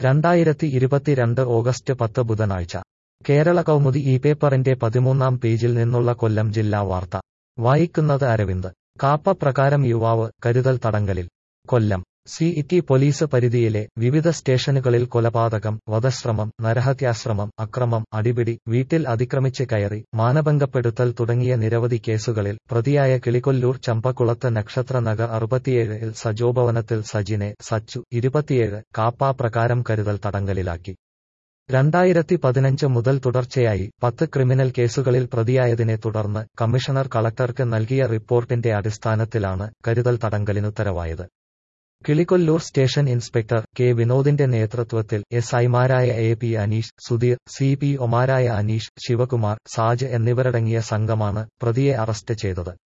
രണ്ടായിരത്തി ഇരുപത്തിരണ്ട് ഓഗസ്റ്റ് പത്ത് ബുധനാഴ്ച കേരള കൗമുദി ഈ പേപ്പറിന്റെ പതിമൂന്നാം പേജിൽ നിന്നുള്ള കൊല്ലം ജില്ലാ വാർത്ത വായിക്കുന്നത് അരവിന്ദ് കാപ്പ പ്രകാരം യുവാവ് കരുതൽ തടങ്കലിൽ കൊല്ലം സി ഇറ്റി പോലീസ് പരിധിയിലെ വിവിധ സ്റ്റേഷനുകളിൽ കൊലപാതകം വധശ്രമം നരഹത്യാശ്രമം അക്രമം അടിപിടി വീട്ടിൽ അതിക്രമിച്ച് കയറി മാനഭംഗപ്പെടുത്തൽ തുടങ്ങിയ നിരവധി കേസുകളിൽ പ്രതിയായ കിളികൊല്ലൂർ ചമ്പക്കുളത്ത് നക്ഷത്ര നഗർ അറുപത്തിയേഴിൽ സജോഭവനത്തിൽ സജിനെ സച്ചു ഇരുപത്തിയേഴ് കാപ്പ പ്രകാരം കരുതൽ തടങ്കലിലാക്കി രണ്ടായിരത്തി പതിനഞ്ച് മുതൽ തുടർച്ചയായി പത്ത് ക്രിമിനൽ കേസുകളിൽ പ്രതിയായതിനെ തുടർന്ന് കമ്മീഷണർ കളക്ടർക്ക് നൽകിയ റിപ്പോർട്ടിന്റെ അടിസ്ഥാനത്തിലാണ് കരുതൽ തടങ്കലിനുത്തരവായത് കിളികൊല്ലൂർ സ്റ്റേഷൻ ഇൻസ്പെക്ടർ കെ വിനോദിന്റെ നേതൃത്വത്തിൽ എസ് ഐമാരായ A P Aneesh Sudheer C P ഒമാരായ അനീഷ് ശിവകുമാർ സാജ് എന്നിവരടങ്ങിയ സംഘമാണ് പ്രതിയെ അറസ്റ്റ് ചെയ്തത്